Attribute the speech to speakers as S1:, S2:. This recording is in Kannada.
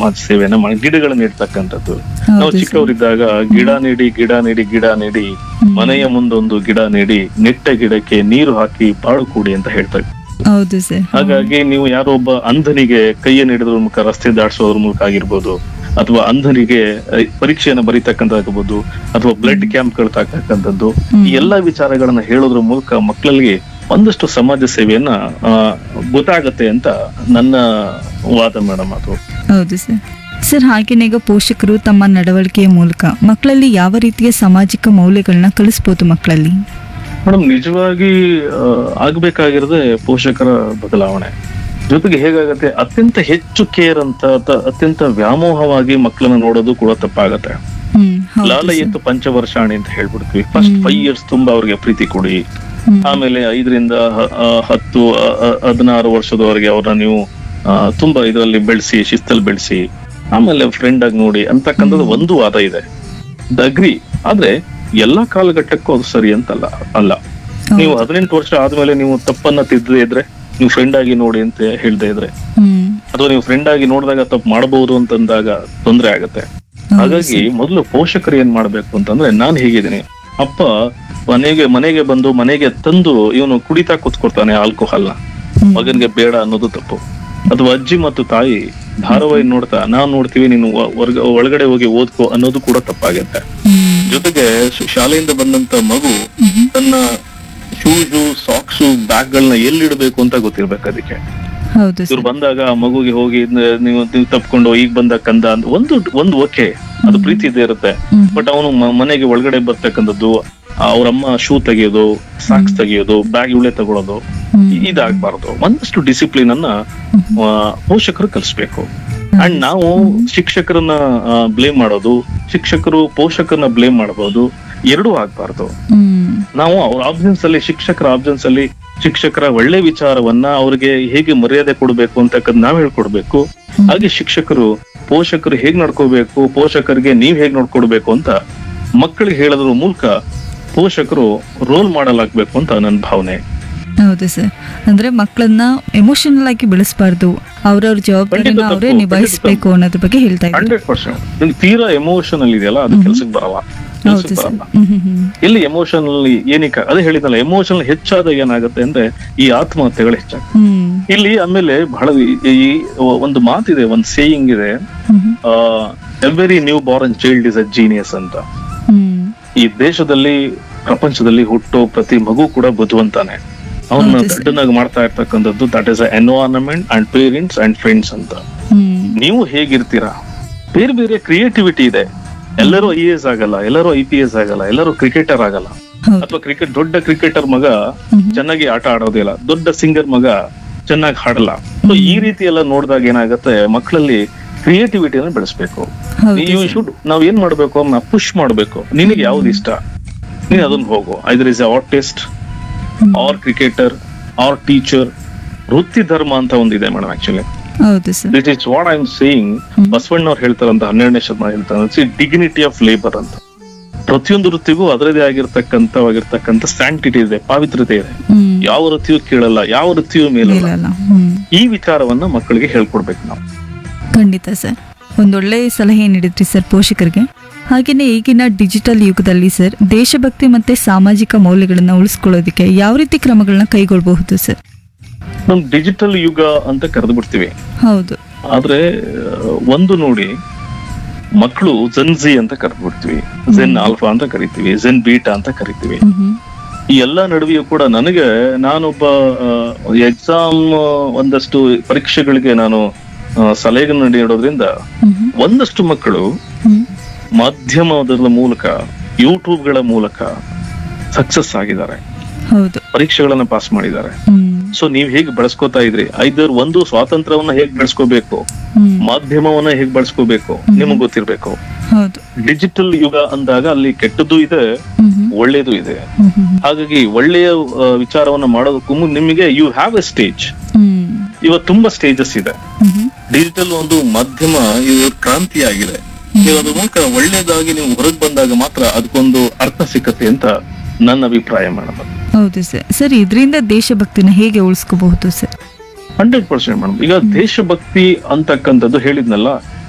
S1: ಸಮಾಜ ಸೇವೆಯನ್ನ ಮಾಡಿ ಗಿಡಗಳನ್ನ ಇಡ್ತಕ್ಕಂಥದ್ದು ನಾವು
S2: ಹೌದು ಸರ್
S1: ಚಿಕ್ಕವರಿದ್ದಾಗ ಗಿಡ ನೀಡಿ ಗಿಡ ನೀಡಿ ಗಿಡ ನೀಡಿ ಮನೆಯ ಮುಂದೊಂದು ಗಿಡ ನೀಡಿ ನೆಟ್ಟ ಗಿಡಕ್ಕೆ ನೀರು ಹಾಕಿ ಬಾಳು ಕೂಡಿ ಅಂತ ಹೇಳ್ತಾರೆ
S2: ಹೌದು ಸರ್
S1: ಹಾಗಾಗಿ ನೀವು ಯಾರೋ ಒಬ್ಬ ಅಂಧನಿಗೆ ಕೈಯನ್ನು ಹಿಡಿದ್ರ ಮೂಲಕ ರಸ್ತೆ ದಾಟಿಸೋದ್ರ ಮೂಲಕ ಆಗಿರ್ಬೋದು ಅಥವಾ ಅಂಧನಿಗೆ ಅಹ್, ಪರೀಕ್ಷೆಯನ್ನ ಬರೀತಕ್ಕಂಥದ್ದಾಗಬಹುದು ಅಥವಾ ಬ್ಲಡ್ ಕ್ಯಾಂಪ್ ಗಳು ತಕ್ಕಂಥದ್ದು ಈ ಎಲ್ಲಾ ವಿಚಾರಗಳನ್ನ ಹೇಳೋದ್ರ ಮೂಲಕ ಮಕ್ಕಳಿಗೆ ಒಂದಷ್ಟು ಸಮಾಜ ಸೇವೆಯನ್ನ ಆ, ಗೊತ್ತಾಗತ್ತೆ ಅಂತ ನನ್ನ ವಾದ ಮೇಡಮ್ ಅದು
S2: ಹೌದು ಸರ್ ಸರ್ ಹಾಗೇನೆ ಈಗ ಪೋಷಕರು ತಮ್ಮ ನಡವಳಿಕೆಯ ಮೂಲಕ ಮಕ್ಕಳಲ್ಲಿ ಯಾವ ರೀತಿಯ ಸಾಮಾಜಿಕ ಮೌಲ್ಯಗಳನ್ನ ಕಲಿಸ್ಬೋದು ಮಕ್ಕಳಲ್ಲಿ
S1: ಮೇಡಮ್ ನಿಜವಾಗಿ ಆ, ಆಗ್ಬೇಕಾಗಿರೋದೇ ಪೋಷಕರ ಬದಲಾವಣೆ ಜೊತೆಗೆ ಹೇಗಾಗತ್ತೆ ಅತ್ಯಂತ ಹೆಚ್ಚು ಕೇರ್ ಅಂತ ಅತ- ಅತ್ಯಂತ ವ್ಯಾಮೋಹವಾಗಿ ಮಕ್ಕಳನ್ನ ನೋಡೋದು ಕೂಡ ತಪ್ಪಾಗತ್ತೆ
S2: ಹ್ಮ್ ಹೌದು
S1: ಲಾಲ
S2: ಸರ್.
S1: ಎತ್ತು ಪಂಚವರ್ಷಾಣಿ ಅಂತ ಹೇಳ್ಬಿಡ್ತೀವಿ ಫಸ್ಟ್ ಫೈವ್ ಇಯರ್ಸ್ ತುಂಬಾ ಅವ್ರಿಗೆ ಪ್ರೀತಿ ಕೊಡಿ
S2: ಹ್ಮ್.
S1: ಆಮೇಲೆ ಐದರಿಂದ ಹ- ಆ, ಹತ್ತು ಆ, ಆ, ಹದಿನಾರು ವರ್ಷದವರೆಗೆ ಅವ್ರನ್ನ ನೀವು ಆ, ತುಂಬಾ ಇದರಲ್ಲಿ ಬೆಳೆಸಿ ಶಿಸ್ತಲ್ಲಿ ಬೆಳೆಸಿ ಆಮೇಲೆ ಫ್ರೆಂಡ್ ಆಗಿ ನೋಡಿ ಅಂತಕ್ಕಂಥದ್ದು ಒಂದು ವಾದ ಇದೆ ಅಗ್ರಿ ಆದ್ರೆ ಎಲ್ಲಾ ಕಾಲಘಟ್ಟಕ್ಕೂ ಅದು ಸರಿ ಅಂತಲ್ಲ ಅಲ್ಲ ನೀವು ಹದಿನೆಂಟು ವರ್ಷ ಆದ್ಮೇಲೆ ನೀವು ತಪ್ಪನ್ನ ತಿದ್ದದೇ ಇದ್ರೆ ನೀವು ಫ್ರೆಂಡ್ ಆಗಿ ನೋಡಿ ಅಂತ ಹೇಳ್ದೆ ಇದ್ರೆ
S2: ಹ್ಮ್
S1: ಅಥವಾ ನೀವು ಫ್ರೆಂಡ್ ಆಗಿ ನೋಡಿದಾಗ ತಪ್ಪು ಮಾಡಬಹುದು ಅಂತಂದಾಗ ತೊಂದರೆ ಆಗತ್ತೆ ಹಾಗಾಗಿ ಮೊದಲು ಪೋಷಕರು ಏನ್ ಮಾಡ್ಬೇಕು ಅಂತಂದ್ರೆ ನಾನ್ ಹೇಗಿದ್ದೀನಿ ಅಪ್ಪ ಮನೆಗೆ ಮನೆಗೆ ಬಂದು ಮನೆಗೆ ತಂದು ಇವನು ಕುಡಿತಾ ಕೂತ್ಕೊಡ್ತಾನೆ ಆಲ್ಕೋಹಾಲ್
S2: ಹ್ಮ್.
S1: ಮಗನ್ಗೆ ಬೇಡ ಅನ್ನೋದು ತಪ್ಪು ಅಥವಾ ಅಜ್ಜಿ ಮತ್ತು ತಾಯಿ ಧಾರಾವಾಹಿ ನೋಡ್ತಾ ನಾವ್ ನೋಡ್ತೀವಿ ನೀನು ಒ- ಹೊರ್ಗ- ಒಳಗಡೆ ಹೋಗಿ ಓದ್ಕೋ ಅನ್ನೋದು ಕೂಡ ತಪ್ಪಾಗುತ್ತೆ
S2: ಹ್ಮ್.
S1: ಜೊತೆಗೆ ಶ್- ಶಾಲೆಯಿಂದ ಬಂದಂತ ಮಗು ತನ್ನ ಶೂಸು ಸಾಕ್ಸು ಬ್ಯಾಗ್ ಗಳನ್ನ ಎಲ್ಲಿಡ್ಬೇಕು ಅಂತ ಗೊತ್ತಿರ್ಬೇಕು ಅದಕ್ಕೆ
S2: ಹೌದು
S1: ಇವ್ರು
S2: ಸರ್
S1: ಬಂದಾಗ ಆ ಮಗುಗೆ ಹೋಗಿ ಇದ್ನ ನೀವು ನೀವು ತಪ್ಕೊಂಡು ಈಗ ಬಂದ ಕಂದ ಅಂತ ಒಂದು ಒಂದು ಓಕೆ ಅದು ಪ್ರೀತಿ ಇದ್ದೇ ಇರುತ್ತೆ
S2: ಹ್ಮ್.
S1: ಬಟ್ ಅವನು ಮನೆಗೆ ಒಳಗಡೆ ಬರ್ತಕ್ಕಂಥದ್ದು ಅವ್ರಮ್ಮ ಶೂ ತೆಗೆಯೋದು ಸಾಕ್ಸ್ ತೆಗೆಯೋದು ಬ್ಯಾಗ್ ಇವಳೆ ತಗೊಳ್ಳೋದು
S2: ಹ್ಮ್.
S1: ಇ- ಇದಾಗ್ಬಾರ್ದು ಒಂದಷ್ಟು ಡಿಸಿಪ್ಲಿನ್ ಅನ್ನ ಆ, ಪೋಷಕರು ಕಲಿಸ್ಬೇಕು ಅಂಡ್ ನಾವು ಶಿಕ್ಷಕರನ್ನ ಬ್ಲೇಮ್ ಮಾಡೋದು ಶಿಕ್ಷಕರು ಪೋಷಕರನ್ನ ಬ್ಲೇಮ್ ಮಾಡಬಹುದು ಎರಡೂ ಆಗ್ಬಾರ್ದು
S2: ಹ್ಮ್
S1: ನಾವು ಅವ್ರ ಆಬ್ಸೆನ್ಸ್ ಅಲ್ಲಿ ಶಿಕ್ಷಕರ ಆಬ್ಸೆನ್ಸ್ ಅಲ್ಲಿ ಶಿಕ್ಷಕರ ಒಳ್ಳೆ ವಿಚಾರವನ್ನ ಅವ್ರಿಗೆ ಹೇಗೆ ಮರ್ಯಾದೆ ಕೊಡಬೇಕು ಅಂತಕ್ಕಂಥ ನಾವ್ ಹೇಳ್ಕೊಡ್ಬೇಕು ಹಾಗೆ ಶಿಕ್ಷಕರು ಪೋಷಕರು ಹೇಗ್ ನಡ್ಕೋಬೇಕು ಪೋಷಕರಿಗೆ ನೀವ್ ಹೇಗ್ ನೋಡ್ಕೊಡ್ಬೇಕು ಅಂತ ಮಕ್ಕಳಿಗೆ ಹೇಳೋದ್ರ ಮೂಲಕ ಪೋಷಕರು ರೋಲ್ ಮಾಡಲ್ ಆಗ್ಬೇಕು ಅಂತ ನನ್ನ ಭಾವನೆ
S2: ಹೌದು ಸರ್ ಅಂದ್ರೆ ಮಕ್ಕಳನ್ನ ಎಮೋಷನಲ್ ಆಗಿ ಬೆಳೆಸಬಾರ್ದು ಅವ್ರವ್ರ ಜವಾಬ್ದಾರಿನ
S1: ಖಂಡಿತ
S2: ಅವರೇ
S1: ತಪ್ಪು,
S2: ನಿಭಾಯಿಸ್ಬೇಕು ಅನ್ನೋದ್ರ ಬಗ್ಗೆ ಹೇಳ್ತಾ ಇದ್ದಾರೆ
S1: ಹಂಡ್ರೆಡ್ ಪರ್ಸೆಂಟ್ ತೀರಾ ಎಮೋಷನಲ್ ಇದೆಯಲ್ಲ ಅದು ಕೆಲ್ಸಕ್ಕೆ ಬರಲ್ಲ
S2: ಹೌದು
S1: ಕೆಲ್ಸಕ್ಕೆ
S2: ಸರ್
S1: ಬರಲ್ಲ
S2: ಹ್ಮ್ ಹ್ಮ್ ಹ್ಮ್
S1: ಇಲ್ಲಿ ಎಮೋಷನಲ್ ಏನಕ್ಕೆ ಅದೇ ಹೇಳಿದ್ನಲ್ಲ ಎಮೋಷನಲ್ ಹೆಚ್ಚಾದಾಗ ಏನಾಗುತ್ತೆ ಅಂದ್ರೆ ಈ ಆತ್ಮಹತ್ಯೆಗಳು ಹೆಚ್ಚಾಗುತ್ತೆ
S2: ಹ್ಮ್
S1: ಇಲ್ಲಿ ಆಮೇಲೆ ಬಹಳ ಈ- ಈ ಒಂದು ಮಾತಿದೆ ಒಂದು ಸೇಯಿಂಗ್ ಇದೆ
S2: hmm
S1: every new born child is a genius ಅಂತ
S2: ಹ್ಮ್
S1: ಈ ದೇಶದಲ್ಲಿ ಪ್ರಪಂಚದಲ್ಲಿ ಹುಟ್ಟೋ ಪ್ರತಿ ಮಗು ಕೂಡ ಬುದ್ಧಿವಂತಾನೆ ಅವನ್ನ
S2: ಹೌದು ಸರ್.
S1: ದಡ್ಡನಾಗಿ ಮಾಡ್ತಾ ಇರ್ತಕ್ಕಂಥದ್ದು that is environment and parents and friends ಅಂತ
S2: ಹ್ಮ್
S1: ನೀವು ಹೇಗಿರ್ತೀರಾ ಬೇರೆ ಬೇರೆ ಕ್ರಿಯೇಟಿವಿಟಿ ಇದೆ ಎಲ್ಲರೂ ಐ ಎಸ್ ಆಗಲ್ಲ ಎಲ್ಲರೂ ಐ ಪಿ ಎಸ್ ಆಗಲ್ಲ ಎಲ್ಲರೂ ಕ್ರಿಕೆಟರ್ ಆಗಲ್ಲ
S2: ಹೌದು
S1: ಅಥವಾ ಕ್ರಿಕೆಟ್ ದೊಡ್ಡ ಕ್ರಿಕೆಟರ್ ಮಗ
S2: ಹ್ಮ್.
S1: ಚೆನ್ನಾಗಿ ಆಟ ಆಡೋದಿಲ್ಲ ದೊಡ್ಡ ಸಿಂಗರ್ ಮಗ ಚೆನ್ನಾಗಿ ಹಾಡಲ್ಲ ಸೊ ಈ ರೀತಿ ಎಲ್ಲ ನೋಡಿದಾಗ ಏನಾಗುತ್ತೆ ಮಕ್ಕಳಲ್ಲಿ ಕ್ರಿಯೇಟಿವಿಟಿಯನ್ನು ಬೆಳೆಸ್ಬೇಕು
S2: ಹೌದು
S1: ಯು ಶುಡ್ ನಾವ್ ಏನ್ ಮಾಡ್ಬೇಕು ಅವ್ನ ಪುಷ್ ಮಾಡ್ಬೇಕು ನಿನಗೆ ಯಾವ್ದು ಇಷ್ಟ ನೀನ್ ಅದನ್ನ ಹೋಗು either is artist or cricketer or teacher ವೃತ್ತಿ ಧರ್ಮ ಅಂತ ಒಂದಿದೆ ಮೇಡಮ್ ಆಕ್ಚುಲಿ
S2: ಹೌದು sir
S1: this is what I am saying ಬಸವಣ್ಣವ್ರು ಹೇಳ್ತಾರಂತ ಹನ್ನೆರಡನೇ ಶತಮಾನ ಹೇಳ್ತಾರೆ ಡಿಗ್ನಿಟಿ ಆಫ್ ಲೇಬರ್ ಅಂತ ಪ್ರತಿಯೊಂದು ವೃತ್ತಿಗೂ ಅದರದೇ ಆಗಿರ್ತಕ್ಕಂಥವಾಗಿರ್ತಕ್ಕಂಥ ಸ್ಟ್ಯಾಂಟಿಟಿ ಇದೆ ಪಾವಿತ್ರತೆ ಇದೆ
S2: ಹ್ಮ್
S1: ಯಾವ ವೃತ್ತಿಯೂ ಕೇಳಲ್ಲ ಯಾವ ವೃತ್ತಿಯೂ ಮೇಲಲ್ಲ
S2: ಮೇಲಲ್ಲ ಹ್ಮ್
S1: ಈ ವಿಚಾರವನ್ನ ಮಕ್ಕಳಿಗೆ ಹೇಳ್ಕೊಡ್ಬೇಕು ನಾವು
S2: ಖಂಡಿತ ಸರ್ ಒಂದೊಳ್ಳೆ ಸಲಹೆ ನೀಡಿದ್ರಿ ಸರ್ ಪೋಷಕರಿಗೆ ಹಾಗೆಯೇ ಈಗಿನ ಡಿಜಿಟಲ್ ಯುಗದಲ್ಲಿ ಸರ್ ದೇಶಭಕ್ತಿ ಮತ್ತೆ ಸಾಮಾಜಿಕ ಮೌಲ್ಯಗಳನ್ನ ಉಳಿಸ್ಕೊಳ್ಳೋದಕ್ಕೆ ಯಾವ ರೀತಿ ಕ್ರಮಗಳನ್ನ ಕೈಗೊಳ್ಳಬಹುದು ಸರ್
S1: ನಮ್ ಡಿಜಿಟಲ್ ಯುಗ ಅಂತ ಕರೆದು ಬಿಡ್ತೀವಿ
S2: ಹೌದು
S1: ಆದ್ರೆ ಆ, ಒಂದು ನೋಡಿ ಮಕ್ಕಳು ಜನ್ಜಿ ಅಂತ ಕರೆದು ಬಿಡ್ತೀವಿ ಜೆನ್ ಆಲ್ಫಾ ಅಂತ ಕರಿತೀವಿ ಜೆನ್ ಬೀಟಾ ಅಂತ ಕರಿತೀವಿ
S2: ಹ್ಮ್ ಹ್ಮ್.
S1: ಈ ಎಲ್ಲಾ ನಡುವೆಯೂ ಕೂಡ ನನಗೆ ನಾನೊಬ್ಬ ಎಕ್ಸಾಮ್ ಒಂದಷ್ಟು ಪರೀಕ್ಷೆಗಳಿಗೆ ನಾನು ಆ, ಸಲಹೆಗಳನ್ನು ನೀಡೋದ್ರಿಂದ
S2: ಹ್ಮ್ ಹ್ಮ್.
S1: ಒಂದಷ್ಟು ಮಕ್ಕಳು
S2: ಹ್ಮ್.
S1: ಮಾಧ್ಯಮದ ಮೂಲಕ ಯೂಟ್ಯೂಬ್ ಗಳ ಮೂಲಕ ಸಕ್ಸಸ್ ಆಗಿದ್ದಾರೆ
S2: ಹೌದು
S1: ಪರೀಕ್ಷೆಗಳನ್ನ ಪಾಸ್ ಮಾಡಿದ್ದಾರೆ
S2: ಹ್ಮ್
S1: ಸೊ ನೀವ್ ಹೇಗೆ ಬಳಸ್ಕೊತಾ ಇದ್ರಿ ಐದರ್ ಒಂದು ಸ್ವಾತಂತ್ರ್ಯವನ್ನ ಹೇಗ್ ಬೆಳೆಸ್ಕೋಬೇಕು
S2: ಹ್ಮ್
S1: ಮಾಧ್ಯಮವನ್ನ ಹೇಗ್ ಬಳಸ್ಕೋಬೇಕು ನಿಮಗ್ ಗೊತ್ತಿರ್ಬೇಕು
S2: ಹೌದು
S1: ಡಿಜಿಟಲ್ ಯುಗ ಅಂದಾಗ ಅಲ್ಲಿ ಕೆಟ್ಟದ್ದು ಇದೆ
S2: ಹ್ಮ್ ಹ್ಮ್.
S1: ಒಳ್ಳೇದು ಇದೆ
S2: ಹ್ಮ್ ಹ್ಮ್ ಹ್ಮ್.
S1: ಹಾಗಾಗಿ ಒಳ್ಳೆಯ ಆ, ವಿಚಾರವನ್ನ ಮಾಡೋದಕ್ಕೂ ಮುನ್ ನಿಮಗೆ you have a stage
S2: hmm
S1: ಇವತ್ತು ತುಂಬಾ ಸ್ಟೇಜಸ್ ಇದೆ
S2: ಹ್ಮ್ ಹ್ಮ್.
S1: ಡಿಜಿಟಲ್ ಒಂದು ಮಾಧ್ಯಮ ಇದು ಕ್ರಾಂತಿ ಆಗಿದೆ ನೀವು ಅದ್ರ ಮೂಲಕ ಒಳ್ಳೇದಾಗಿ ನೀವು ಹೊರಗೆ ಬಂದಾಗ ಮಾತ್ರ ಅದಕ್ಕೊಂದು ಅರ್ಥ ಸಿಕ್ಕತ್ತೆ ಅಂತ ನನ್ನ ಅಭಿಪ್ರಾಯ ಮೇಡಮ್
S2: ಹೌದು ಸರ್ ಸರ್ ಇದರಿಂದ ದೇಶಭಕ್ತಿನ ಹೇಗೆ ಉಳಿಸ್ಕೋಬಹುದು ಸರ್
S1: ಹಂಡ್ರೆಡ್ ಪರ್ಸೆಂಟ್ ಮೇಡಮ್ ಈಗ ದೇಶಭಕ್ತಿ ಅಂತಕ್ಕಂಥದ್ದು ಹೇಳಿದ್ನಲ್ಲ